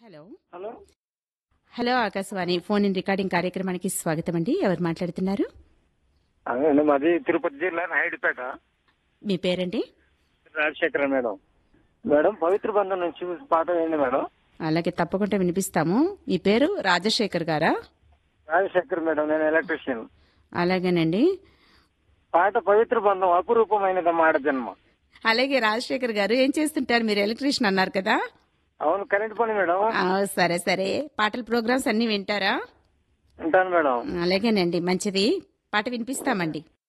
hello hello hello Akashvani phone in recording కార్యక్రమానికి స్వాగతం అండి ఎవరు మాట్లాడుతున్నారు అదే మాది తిరుపతి జిల్లా నాయుడుపేట మీ పేరండి రాజశేఖర మేడం మేడం పవిత్ర బంధం నుంచి పాట ఏంది మేడం అలాగే తప్పకుండా వినిపిస్తాము మీ పేరు రాజశేఖర్ గారా రాజశేఖర్ మేడం నేను ఎలక్ట్రీషియన్ అలాగేనండి పాట పవిత్ర బంధం అపురూపమైనది మాట జన్మ అలాగే రాజశేఖర్ గారు ఏం చేస్తుంటారు మీరు ఎలక్ట్రీషియన్ అన్నారు కదా అవును కరెంట్ పని మేడం ఆ, సరే సరే పాటల ప్రోగ్రామ్స్ అన్ని వింటారా ఉంటాను మేడం అలాగేనండి మంచిది పాట వినిపిస్తామండి